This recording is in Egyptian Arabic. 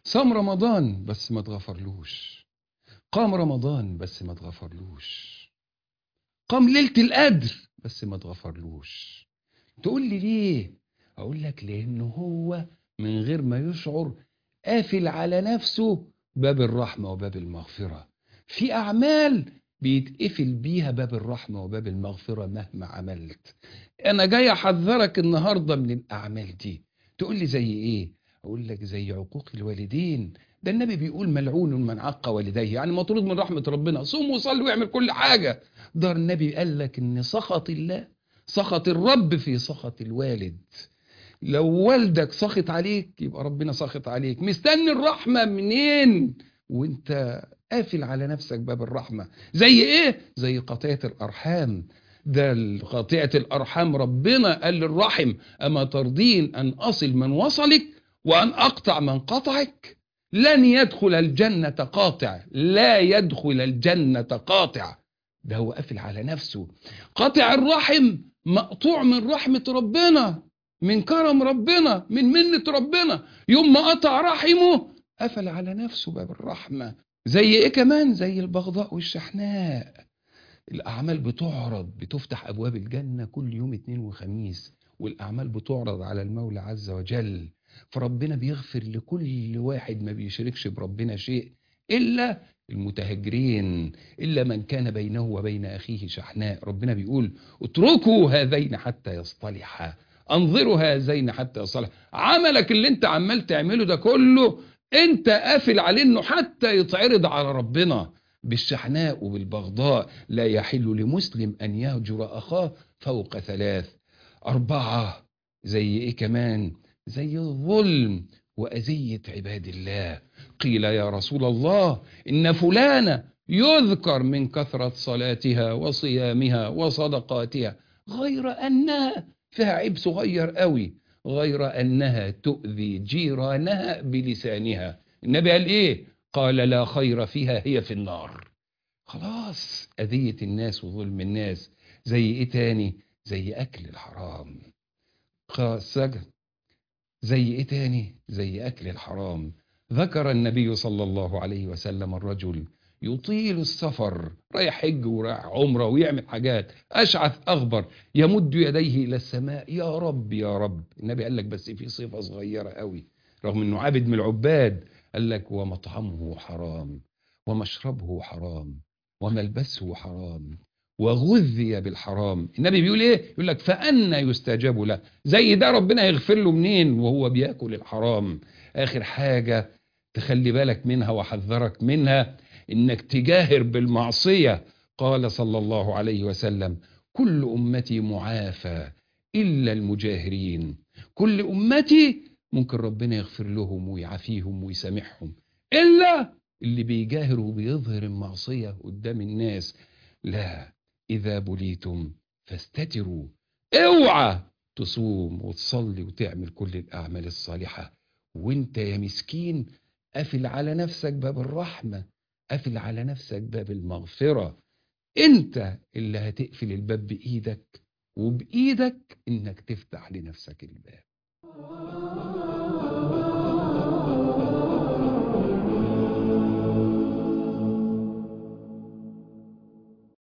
صام رمضان بس ما اتغفرلوش قام رمضان بس ما اتغفرلوش قام ليلة القدر بس ما اتغفرلوش تقول لي ليه اقول لك لانه هو من غير ما يشعر قافل على نفسه باب الرحمة وباب المغفرة في اعمال بيتقفل بيها باب الرحمة وباب المغفرة مهما عملت انا جاي احذرك النهاردة من الاعمال دي تقول لي زي ايه اقول لك زي عقوق الوالدين ده النبي بيقول ملعون من عق والديه يعني مطرود من رحمة ربنا صوم وصلي واعمل كل حاجة ده النبي قال لك ان سخط الله سخط الرب في سخط الوالد لو والدك سخط عليك يبقى ربنا سخط عليك مستني الرحمة منين وانت قافل على نفسك باب الرحمة زي ايه زي قطيعة الارحام ده قطيعة الارحام ربنا قال للرحم اما ترضين ان اصل من وصلك وان اقطع من قطعك لن يدخل الجنة قاطع لا يدخل الجنة قاطع ده هو قافل على نفسه قاطع الرحم مقطوع من رحمة ربنا من كرم ربنا من منة ربنا يوم ما قطع رحمه قفل على نفسه باب الرحمة زي ايه كمان زي البغضاء والشحناء الأعمال بتعرض بتفتح أبواب الجنة كل يوم اثنين وخميس والأعمال بتعرض على المولى عز وجل فربنا بيغفر لكل واحد ما بيشركش بربنا شيء إلا المتهجرين إلا من كان بينه وبين أخيه شحناء ربنا بيقول اتركوا هذين حتى يصطلحا انظروا هذين حتى يصطلح عملك اللي انت عمال تعمله ده كله انت قافل عليه انه حتى يتعرض على ربنا بالشحناء وبالبغضاء لا يحل لمسلم أن يهجر أخاه فوق ثلاث أربعة زي إيه كمان زي الظلم وأذية عباد الله قيل يا رسول الله إن فلانة يذكر من كثرة صلاتها وصيامها وصدقاتها غير أنها فيها عيب صغير قوي غير أنها تؤذي جيرانها بلسانها النبي قال إيه قال لا خير فيها هي في النار خلاص أذية الناس وظلم الناس زي إيه تاني زي أكل الحرام سجن زي إيه تاني زي أكل الحرام ذكر النبي صلى الله عليه وسلم الرجل يطيل السفر رايح حج ورايح عمره ويعمل حاجات أشعث أغبر يمد يديه إلى السماء يا رب يا رب النبي قال لك بس في صفة صغيرة قوي رغم أنه عابد من العباد قال لك ومطعمه حرام ومشربه حرام وملبسه حرام وغذي بالحرام النبي بيقول ايه يقول لك فأنا يستجاب له زي ده ربنا يغفر له منين وهو بياكل الحرام آخر حاجة تخلي بالك منها وحذرك منها انك تجاهر بالمعصية قال صلى الله عليه وسلم كل أمتي معافى إلا المجاهرين كل أمتي ممكن ربنا يغفر لهم ويعافيهم ويسامحهم إلا اللي بيجاهر وبيظهر المعصية قدام الناس لا إذا بليتم فاستتروا اوعى تصوم وتصلي وتعمل كل الأعمال الصالحة وانت يا مسكين قافل على نفسك باب الرحمة قافل على نفسك باب المغفرة انت اللي هتقفل الباب بإيدك وبإيدك انك تفتح لنفسك الباب